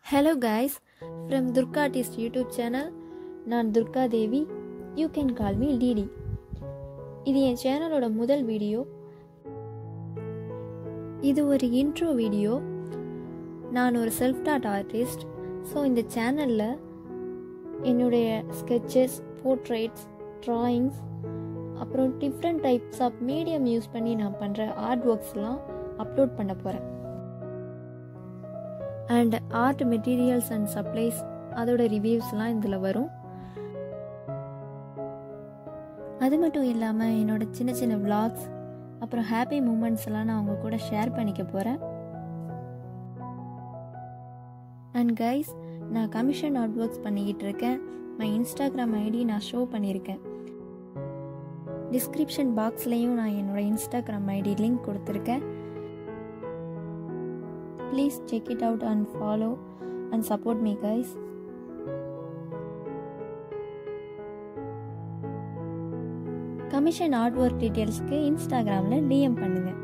hello guys from Durga artist YouTube channel நான் Durga Devi you can call me DD இது என் சேனலோட முதல் வீடியோ இது ஒரு இன்ட்ரோ வீடியோ நான் ஒரு செல்ஃப் டாட் ஆர்டிஸ்ட் ஸோ இந்த சேனலில் என்னுடைய ஸ்கெச்சஸ் போர்ட்ரேட்ஸ் ட்ராயிங்ஸ் அப்புறம் different types of medium use பண்ணி நான் பண்ணுற ஆர்ட் ஒர்க்ஸ்லாம் அப்லோட் பண்ண போகிறேன் and art materials and supplies அதோட ரிவ்யூஸ்லாம் இதில் வரும் அது மட்டும் இல்லாமல் என்னோட சின்ன சின்ன vlogs அப்புறம் ஹாப்பி மூமெண்ட்ஸ் எல்லாம் நான் உங்க கூட ஷேர் பண்ணிக்க போகிறேன் அண்ட் கைஸ் நான் கமிஷன் ஆர்ட் ஒர்க்ஸ் பண்ணிக்கிட்டு இருக்கேன் மை இன்ஸ்டாகிராம் ஐடி நான் ஷோ பண்ணியிருக்கேன் டிஸ்கிரிப்ஷன் பாக்ஸ்லேயும் நான் என்னோட இன்ஸ்டாகிராம் ஐடி லிங்க் கொடுத்துருக்கேன் please check it out and follow and support me guys commission art work டீட்டெயில்ஸ்க்கு இன்ஸ்டாகிராமில் டிஎம் பண்ணுங்கள்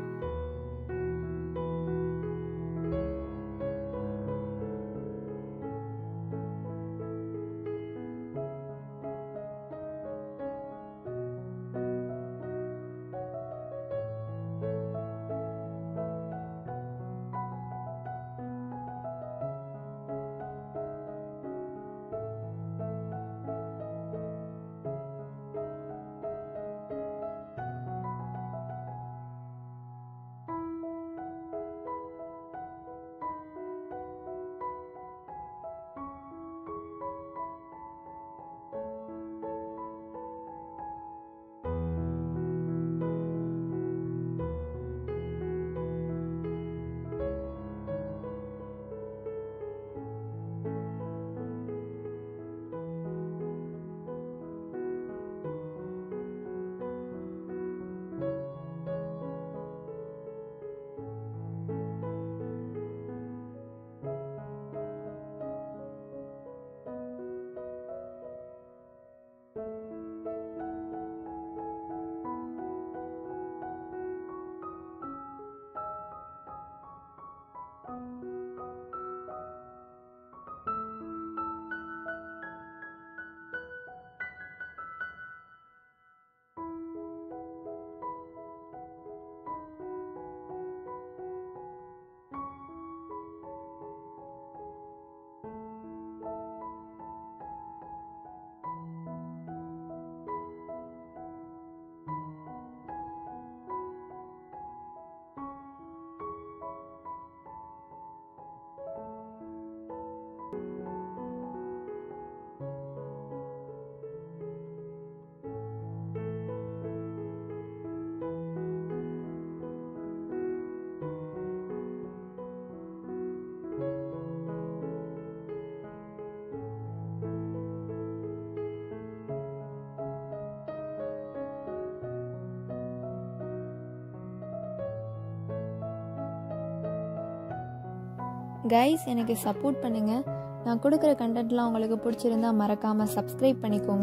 கைஸ் எனக்கு சப்போர்ட் பண்ணுங்க நான் கொடுக்குற கண்டென்ட்லாம் உங்களுக்கு பிடிச்சிருந்தா மறக்காமல் சப்ஸ்கிரைப் பண்ணிக்கோங்க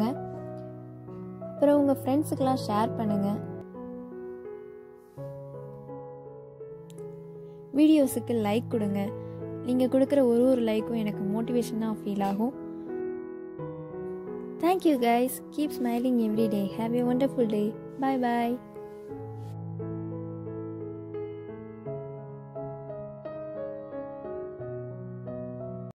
அப்புறம் உங்கள் ஃப்ரெண்ட்ஸுக்கெல்லாம் ஷேர் பண்ணுங்க வீடியோஸுக்கு லைக் கொடுங்க நீங்கள் கொடுக்குற ஒரு ஒரு லைக்கும் எனக்கு மோட்டிவேஷனாக ஃபீல் ஆகும் thank you guys keep smiling every day have a wonderful day bye bye